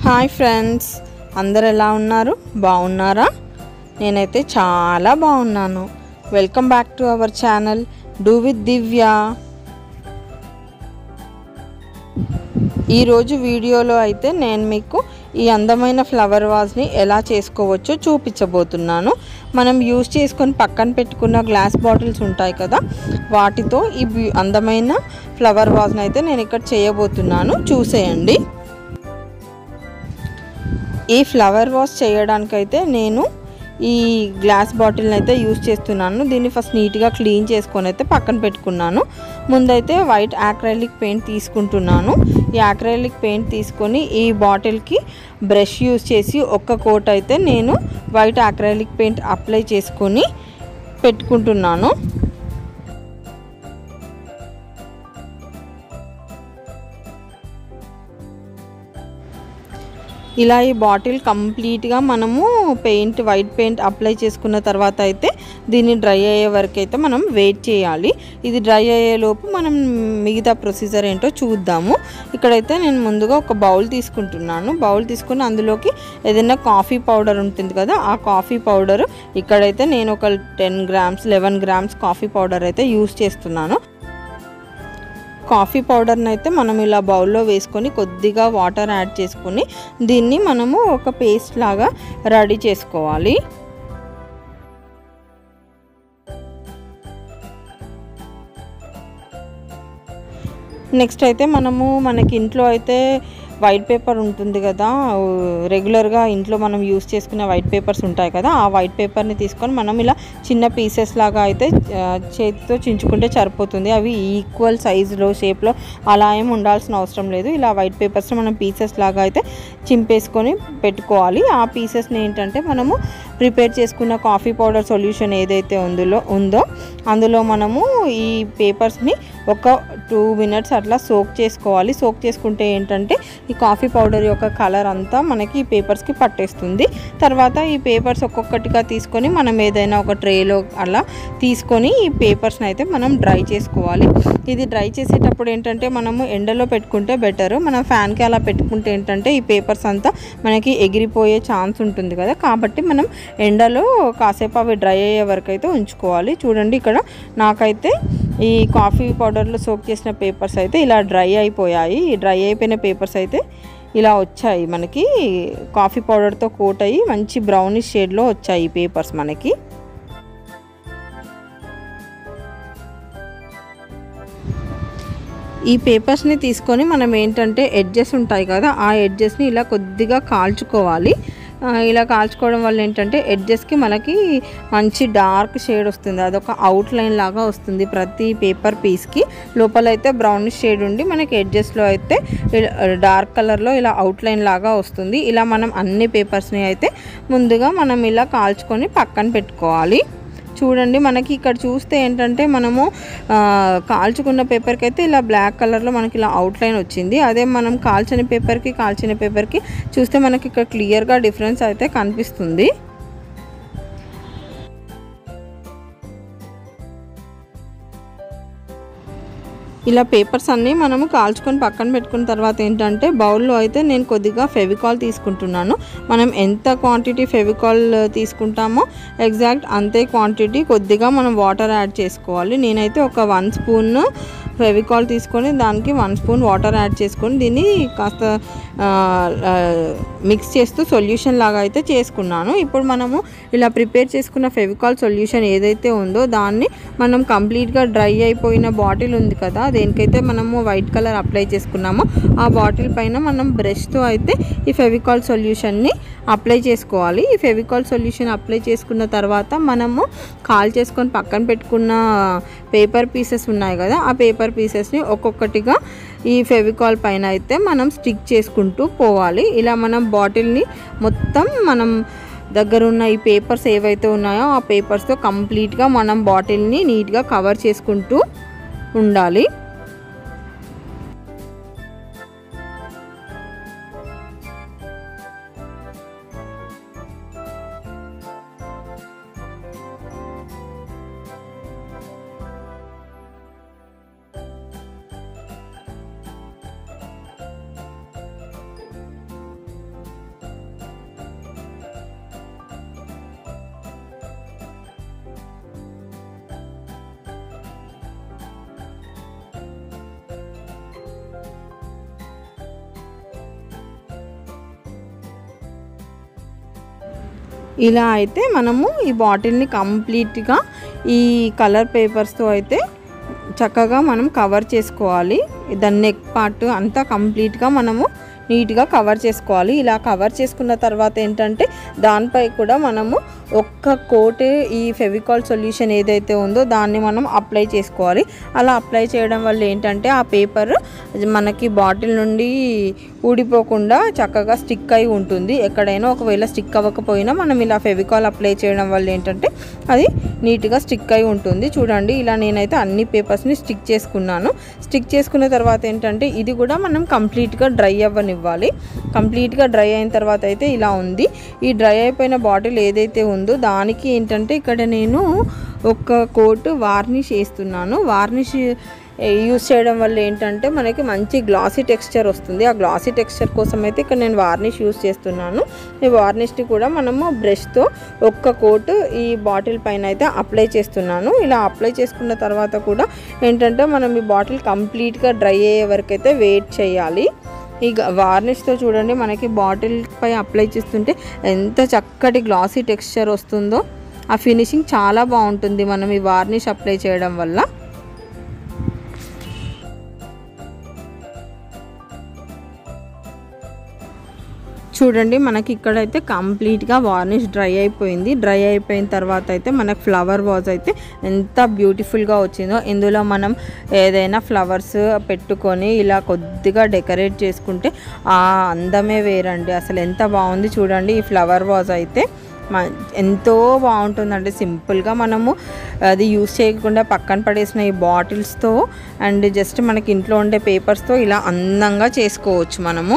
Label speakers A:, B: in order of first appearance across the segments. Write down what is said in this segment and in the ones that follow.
A: hi friends అందరు ఎలా ఉన్నారు బాగున్నారా నేనైతే చాలా బాగున్నాను welcome back to our channel do with Divya ఈరోజు వీడియోలో అయితే నేను మీకు ఈ అందమైన ఫ్లవర్ వాజ్ని ఎలా చేసుకోవచ్చో చూపించబోతున్నాను మనం యూజ్ చేసుకొని పక్కన పెట్టుకున్న గ్లాస్ బాటిల్స్ ఉంటాయి కదా వాటితో ఈ బ్యూ- అందమైన ఫ్లవర్ వాజ్ని అయితే నేను ఇక్కడ చేయబోతున్నాను చూసేయండి ఈ ఫ్లవర్ వాష్ చేయడానికైతే నేను ఈ గ్లాస్ బాటిల్ని అయితే యూజ్ చేస్తున్నాను దీన్ని ఫస్ట్ నీట్గా క్లీన్ చేసుకొని అయితే పక్కన పెట్టుకున్నాను ముందైతే వైట్ యాక్రైలిక్ పెయింట్ తీసుకుంటున్నాను ఈ యాక్రైలిక్ పెయింట్ తీసుకొని ఈ బాటిల్కి బ్రష్ యూజ్ చేసి ఒక్క కోట్ అయితే నేను వైట్ యాక్రైలిక్ పెయింట్ అప్లై చేసుకొని పెట్టుకుంటున్నాను ఇలా ఈ బాటిల్ కంప్లీట్గా మనము పెయింట్ వైట్ పెయింట్ అప్లై చేసుకున్న తర్వాత అయితే దీన్ని డ్రై అయ్యే వరకు అయితే మనం వెయిట్ చేయాలి ఇది డ్రై అయ్యేలోపు మనం మిగతా ప్రొసీజర్ ఏంటో చూద్దాము ఇక్కడైతే నేను ముందుగా ఒక బౌల్ తీసుకుంటున్నాను బౌల్ తీసుకుని అందులోకి ఏదైనా కాఫీ పౌడర్ ఉంటుంది కదా ఆ కాఫీ పౌడర్ ఇక్కడైతే నేను ఒక ten grams eleven grams coffee powder అయితే యూస్ చేస్తున్నాను కాఫీ పౌడర్ని అయితే మనం ఇలా బౌల్లో వేసుకొని కొద్దిగా వాటర్ యాడ్ చేసుకొని దీన్ని మనము ఒక పేస్ట్ లాగా రెడీ చేసుకోవాలి నెక్స్ట్ అయితే మనము మనకి ఇంట్లో అయితే వైట్ పేపర్ ఉంటుంది కదా రెగ్యులర్గా ఇంట్లో మనం యూస్ చేసుకునే వైట్ పేపర్స్ ఉంటాయి కదా ఆ వైట్ పేపర్ని తీసుకొని మనం ఇలా చిన్న పీసెస్ లాగా అయితే ఆ, చేతితో చించుకుంటే సరిపోతుంది అవి ఈక్వల్ సైజులో షేప్లో అలా ఏం ఉండాల్సిన అవసరం లేదు ఇలా వైట్ పేపర్స్ని మనం పీసెస్ లాగా అయితే చింపేసుకొని పెట్టుకోవాలి ఆ పీసెస్ని ఏంటంటే మనము ప్రిపేర్ చేసుకున్న కాఫీ పౌడర్ సొల్యూషన్ ఏదైతే ఉందో ఉందో అందులో మనము ఈ పేపర్స్ని ఒక టూ మినిట్స్ అట్లా సోక్ చేసుకోవాలి సోక్ చేసుకుంటే ఏంటంటే ఈ కాఫీ పౌడర్ యొక్క కలర్ అంతా మనకి ఈ పేపర్స్కి పట్టేస్తుంది తర్వాత ఈ పేపర్స్ ఒక్కొక్కటిగా తీసుకొని మనం ఏదైనా ఒక ట్రేలో అలా తీసుకొని ఈ పేపర్స్ని అయితే మనం డ్రై చేసుకోవాలి ఇది డ్రై చేసేటప్పుడు ఏంటంటే మనము ఎండలో పెట్టుకుంటే బెటర్ మనం ఫ్యాన్కి అలా పెట్టుకుంటే ఏంటంటే ఈ పేపర్స్ అంతా మనకి ఎగిరిపోయే ఛాన్స్ ఉంటుంది కదా కాబట్టి మనం ఎండలో కాసేపు అవి డ్రై అయ్యే వరకు అయితే ఉంచుకోవాలి చూడండి ఇక్కడ నాకైతే ఈ కాఫీ పౌడర్లో సోక్ చేసిన పేపర్స్ అయితే ఇలా డ్రై అయిపోయాయి ఈ డ్రై అయిపోయిన పేపర్స్ అయితే ఇలా వచ్చాయి మనకి కాఫీ పౌడర్తో కోట్ అయ్యి మంచి బ్రౌనిష్ షేడ్లో వచ్చాయి ఈ పేపర్స్ మనకి ఈ పేపర్స్ని తీసుకొని మనం ఏంటంటే ఎడ్జెస్ ఉంటాయి కదా ఆ ఎడ్జెస్ని ఇలా కొద్దిగా కాల్చుకోవాలి ఆ, ఇలా కాల్చుకోవడం వల్ల ఏంటంటే ఎడ్జెస్కి మనకి మంచి డార్క్ షేడ్ వస్తుంది అదొక అవుట్లైన్ లాగా వస్తుంది ప్రతి పేపర్ పీస్కి లోపల అయితే బ్రౌనిష్ షేడ్ ఉండి మనకి ఎడ్జెస్లో అయితే ఇలా డార్క్ కలర్లో ఇలా అవుట్లైన్ లాగా వస్తుంది ఇలా మనం అన్ని పేపర్స్ని అయితే ముందుగా మనం ఇలా కాల్చుకొని పక్కన పెట్టుకోవాలి చూడండి మనకి ఇక్కడ చూస్తే ఏంటంటే మనము ఆ, కాల్చుకున్న పేపర్కి అయితే ఇలా బ్లాక్ కలర్లో మనకి ఇలా అవుట్లైన్ వచ్చింది అదే మనం కాల్చిన పేపర్కి కాల్చిన పేపర్కి చూస్తే మనకి ఇక్కడ క్లియర్గా డిఫరెన్స్ అయితే కనిపిస్తుంది ఇలా పేపర్స్ అన్నీ మనము కాల్చుకొని పక్కన పెట్టుకున్న తర్వాత ఏంటంటే బౌల్లో అయితే నేను కొద్దిగా ఫెవికాల్ తీసుకుంటున్నాను మనం ఎంత క్వాంటిటీ ఫెవికాల్ తీసుకుంటామో ఎగ్జాక్ట్ అంతే క్వాంటిటీ కొద్దిగా మనం వాటర్ యాడ్ చేసుకోవాలి నేనైతే ఒక వన్ స్పూన్ ఫెవికాల్ తీసుకొని దానికి వన్ స్పూన్ వాటర్ యాడ్ చేసుకొని దీన్ని కాస్త ఆ, ఆ, మిక్స్ చేస్తూ సొల్యూషన్ లాగా అయితే చేసుకున్నాను ఇప్పుడు మనము ఇలా ప్రిపేర్ చేసుకున్న ఫెవికాల్ సొల్యూషన్ ఏదైతే ఉందో దాన్ని మనం కంప్లీట్గా డ్రై అయిపోయిన బాటిల్ ఉంది కదా దేనికైతే మనము వైట్ కలర్ అప్లై చేసుకున్నామో ఆ బాటిల్ పైన మనం బ్రష్తో అయితే ఈ ఫెవికాల్ సొల్యూషన్ని అప్లై చేసుకోవాలి ఈ ఫెవికాల్ సొల్యూషన్ అప్లై చేసుకున్న తర్వాత మనము కాల్ చేసుకొని పక్కన పెట్టుకున్న పేపర్ పీసెస్ ఉన్నాయి కదా ఆ పేపర్ పీసెస్ని ఒక్కొక్కటిగా ఈ ఫెవికాల్ పైన అయితే మనం స్టిక్ చేసుకుంటూ పోవాలి ఇలా మనం బాటిల్ని మొత్తం మనం దగ్గర ఉన్న ఈ పేపర్స్ ఏవైతే ఉన్నాయో ఆ పేపర్స్తో కంప్లీట్గా మనం బాటిల్ని నీట్గా కవర్ చేసుకుంటూ ఉండాలి ఇలా అయితే మనము ఈ బాటిల్ని కంప్లీట్గా ఈ కలర్ పేపర్స్తో అయితే చక్కగా మనం కవర్ చేసుకోవాలి దాని నెక్ పార్ట్ అంతా కంప్లీట్గా మనము నీట్గా కవర్ చేసుకోవాలి ఇలా కవర్ చేసుకున్న తర్వాత ఏంటంటే దానిపై కూడా మనము ఒక్క కోట్ ఈ ఫెవికాల్ సొల్యూషన్ ఏదైతే ఉందో దాన్ని మనం అప్లై చేసుకోవాలి అలా అప్లై చేయడం వల్ల ఏంటంటే ఆ పేపర్ మనకి బాటిల్ నుండి ఊడిపోకుండా చక్కగా స్టిక్ అయి ఉంటుంది ఎక్కడైనా ఒకవేళ స్టిక్ అవ్వకపోయినా మనం ఇలా ఫెవికాల్ అప్లై చేయడం వల్ల ఏంటంటే అది నీట్గా స్టిక్ అయి ఉంటుంది చూడండి ఇలా నేనైతే అన్ని పేపర్స్ని స్టిక్ చేసుకున్నాను స్టిక్ చేసుకున్న తర్వాత ఏంటంటే ఇది కూడా మనం కంప్లీట్గా డ్రై అవ్వనివ్వాలి కంప్లీట్గా డ్రై అయిన తర్వాత అయితే ఇలా ఉంది ఈ డ్రై అయిపోయిన బాటిల్ ఏదైతే ఉందో దానికి ఏంటంటే ఇక్కడ నేను ఒక కోట్ వార్నిష్ వేస్తున్నాను వార్నిష్ యూస్ చేయడం వల్ల ఏంటంటే మనకి మంచి గ్లాసీ టెక్స్చర్ వస్తుంది ఆ గ్లాసీ టెక్స్చర్ కోసం అయితే ఇక్కడ నేను వార్నిష్ యూస్ చేస్తున్నాను ఈ వార్నిష్ని కూడా మనము బ్రష్తో ఒక్క కోట్ ఈ బాటిల్ పైన అయితే అప్లై చేస్తున్నాను ఇలా అప్లై చేసుకున్న తర్వాత కూడా ఏంటంటే మనం ఈ బాటిల్ కంప్లీట్గా డ్రై అయ్యే వరకు అయితే వెయిట్ చేయాలి ఈ వార్నిష్తో చూడండి మనకి బాటిల్ పై అప్లై చేస్తుంటే ఎంత చక్కటి గ్లాసీ టెక్స్చర్ వస్తుందో ఆ ఫినిషింగ్ చాలా బాగుంటుంది మనం ఈ వార్నిష్ అప్లై చేయడం వల్ల చూడండి మనకి ఇక్కడైతే కంప్లీట్గా వార్నిష్ డ్రై అయిపోయింది డ్రై అయిపోయిన తర్వాత అయితే మనకు ఫ్లవర్ వాజ్ అయితే ఎంత బ్యూటిఫుల్గా వచ్చిందో ఇందులో మనం ఏదైనా ఫ్లవర్స్ పెట్టుకొని ఇలా కొద్దిగా డెకరేట్ చేసుకుంటే ఆ అందమే వేరండి అసలు ఎంత బాగుంది చూడండి ఈ ఫ్లవర్ వాజ్ అయితే మ- ఎంతో బాగుంటుందండి సింపుల్గా మనము అది యూస్ చేయకుండా పక్కన పడేసిన ఈ బాటిల్స్తో అండ్ జస్ట్ మనకి ఇంట్లో ఉండే పేపర్స్తో ఇలా అందంగా చేసుకోవచ్చు మనము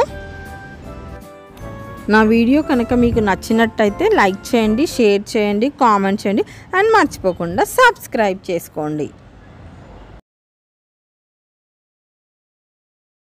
A: నా వీడియో కనుక మీకు నచ్చినట్టయితే లైక్ చేయండి షేర్ చేయండి కామెంట్ చేయండి అండ్ మర్చిపోకుండా సబ్స్క్రైబ్ చేసుకోండి